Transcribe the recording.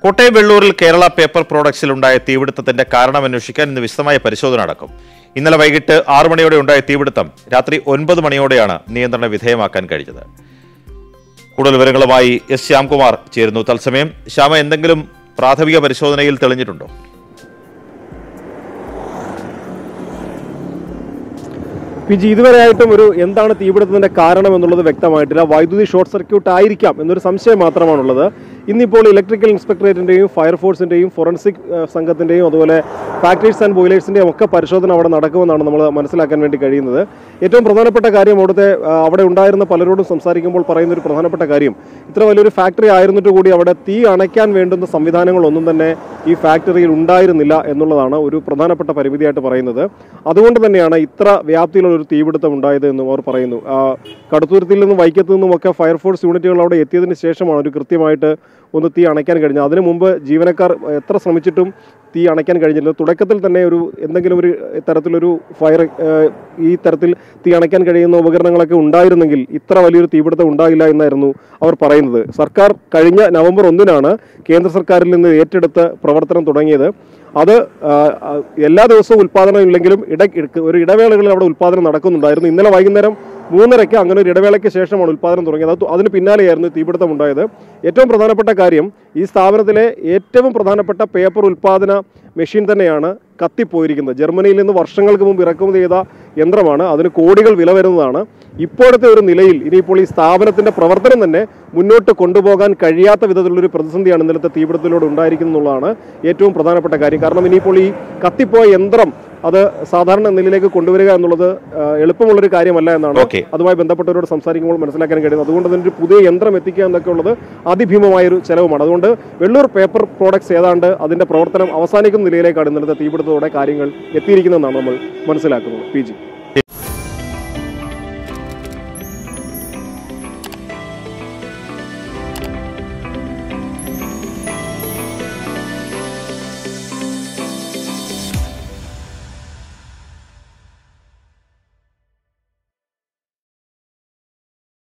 കോട്ടയം വെള്ളൂരിൽ കേരള പേപ്പർ പ്രോഡക്ട്സിൽ ഉണ്ടായ തീപിടുത്തത്തിന്റെ കാരണം അന്വേഷിക്കാൻ ഇന്ന് വിശദമായ പരിശോധന നടക്കും ഇന്നലെ വൈകിട്ട് ആറു മണിയോടെ ഉണ്ടായ തീപിടുത്തം രാത്രി ഒൻപത് മണിയോടെയാണ് നിയന്ത്രണ വിധേയമാക്കാൻ കഴിഞ്ഞത് കൂടുതൽ വിവരങ്ങളുമായി എസ് ശ്യാംകുമാർ ചേരുന്നു തത്സമയം ശ്യാമ എന്തെങ്കിലും പ്രാഥമിക പരിശോധനയിൽ തെളിഞ്ഞിട്ടുണ്ടോ പി ജി ഇതുവരെയായിട്ടും ഒരു എന്താണ് തീപിടുത്തത്തിന്റെ കാരണം എന്നുള്ളത് വ്യക്തമായിട്ടില്ല വൈദ്യുതി ഷോർട്ട് സർക്യൂട്ട് ആയിരിക്കാം എന്നൊരു സംശയം മാത്രമാണുള്ളത് ഇന്നിപ്പോൾ ഇലക്ട്രിക്കൽ ഇൻസ്പെക്ടറേറ്റിന്റെയും ഫയർഫോഴ്സിന്റെയും ഫോറൻസിക് ഏഹ്, സംഘത്തിന്റെയും അതുപോലെ ഫാക്ടറീസ് ആൻഡ് ബോയിലേഴ്സിന്റെയും ഒക്കെ പരിശോധന അവിടെ നടക്കുമെന്നാണ് നമ്മൾ മനസ്സിലാക്കാൻ വേണ്ടി കഴിയുന്നത് ഏറ്റവും പ്രധാനപ്പെട്ട കാര്യം അവിടുത്തെ ആ, അവിടെ ഉണ്ടായിരുന്ന പലരോടും സംസാരിക്കുമ്പോൾ പറയുന്ന ഒരു പ്രധാനപ്പെട്ട കാര്യം ഇത്ര വലിയൊരു ഫാക്ടറി ആയിരുന്നിട്ട് കൂടി അവിടെ തീ അണയ്ക്കാൻ വേണ്ടുന്ന സംവിധാനങ്ങളൊന്നും തന്നെ ഈ ഫാക്ടറിയിൽ ഉണ്ടായിരുന്നില്ല എന്നുള്ളതാണ് ഒരു പ്രധാനപ്പെട്ട പരിമിതിയായിട്ട് പറയുന്നത് അതുകൊണ്ട് തന്നെയാണ് ഇത്ര വ്യാപ്തിയിലുള്ള ഒരു തീപിടുത്തം ഉണ്ടായത് എന്നും അവർ പറയുന്നു ആ, കടുത്തുരുത്തിൽ നിന്നും വൈക്കത്തു നിന്നുമൊക്കെ ഫയർഫോഴ്സ് യൂണിറ്റുകൾ അവിടെ എത്തിയതിന് ശേഷമാണ് ഒരു കൃത്യമായിട്ട് ഒന്ന് തീ അണയ്ക്കാൻ കഴിഞ്ഞത് അതിനു മുമ്പ് ജീവനക്കാർ എത്ര ശ്രമിച്ചിട്ടും തീ അണയ്ക്കാൻ കഴിഞ്ഞില്ല തുടക്കത്തിൽ തന്നെ ഒരു എന്തെങ്കിലും ഒരു തരത്തിലൊരു ഫയർ ഏഹ്, ഈ തരത്തിൽ തീ അണയ്ക്കാൻ കഴിയുന്ന ഉപകരണങ്ങളൊക്കെ ഉണ്ടായിരുന്നെങ്കിൽ ഇത്ര വലിയൊരു തീപിടുത്തം ഉണ്ടാകില്ല എന്നായിരുന്നു അവർ പറയുന്നത് സർക്കാർ കഴിഞ്ഞ നവംബർ ഒന്നിനാണ് കേന്ദ്ര സർക്കാരിൽ നിന്ന് ഏറ്റെടുത്ത് പ്രവർത്തനം തുടങ്ങിയത് അത് ആ, ആ, എല്ലാ ദിവസവും ഉൽപ്പാദനം ഇല്ലെങ്കിലും ഇട ഇട- ഒരു ഇടവേളകളിൽ അവിടെ ഉൽപ്പാദനം നടക്കുന്നുണ്ടായിരുന്നു ഇന്നലെ വൈകുന്നേരം മൂന്നരയ്ക്ക് അങ്ങനെ ഒരു ഇടവേളയ്ക്ക് ശേഷമാണ് ഉൽപ്പാദനം തുടങ്ങിയത് അത് അതിന് പിന്നാലെയായിരുന്നു തീപിടുത്തം ഉണ്ടായത് ഏറ്റവും പ്രധാനപ്പെട്ട കാര്യം ഈ സ്ഥാപനത്തിലെ ഏറ്റവും പ്രധാനപ്പെട്ട പേപ്പർ ഉൽപ്പാദന മെഷീൻ തന്നെയാണ് കത്തിപ്പോയിരിക്കുന്നത് ജർമ്മനിയിൽ നിന്ന് വർഷങ്ങൾക്ക് മുമ്പ് ഇറക്കുമതി ചെയ്ത യന്ത്രമാണ് അതിന് കോടികൾ വില വരുന്നതാണ് ഇപ്പോഴത്തെ ഒരു നിലയിൽ ഇനിയിപ്പോൾ ഈ സ്ഥാപനത്തിന്റെ പ്രവർത്തനം തന്നെ മുന്നോട്ട് കൊണ്ടുപോകാൻ കഴിയാത്ത വിധത്തിലുള്ളൊരു പ്രതിസന്ധിയാണ് ഇന്നലത്തെ തീപിടുത്തത്തിലൂടെ ഉണ്ടായിരിക്കുന്നത് എന്നുള്ളതാണ് ഏറ്റവും പ്രധാനപ്പെട്ട കാര്യം കാരണം ഇനിയിപ്പോൾ ഈ കത്തിപ്പോയ യന്ത്രം അത് സാധാരണ നിലയിലേക്ക് കൊണ്ടുവരിക എന്നുള്ളത് ആ, എളുപ്പമുള്ളൊരു കാര്യമല്ല എന്നാണ് Okay. അതുമായി ബന്ധപ്പെട്ടവരോട് സംസാരിക്കുമ്പോൾ മനസ്സിലാക്കാൻ കഴിയുന്നത് അതുകൊണ്ട് തന്നെ ഒരു പുതിയ യന്ത്രം എത്തിക്കുക എന്നൊക്കെ ഉള്ളത് അതിഭീമമായൊരു ചെലവുമാണ് അതുകൊണ്ട് വെള്ളൂർ പേപ്പർ പ്രോഡക്ട്സ് ഏതാണ്ട് അതിന്റെ പ്രവർത്തനം അവസാനിക്കുന്ന നിലയിലേക്കാണ് ഇന്നലത്തെ തീപിടുത്തത്തോടെ കാര്യങ്ങൾ എത്തിയിരിക്കുന്നതെന്നാണ് നമ്മൾ മനസ്സിലാക്കുന്നത് പി ജി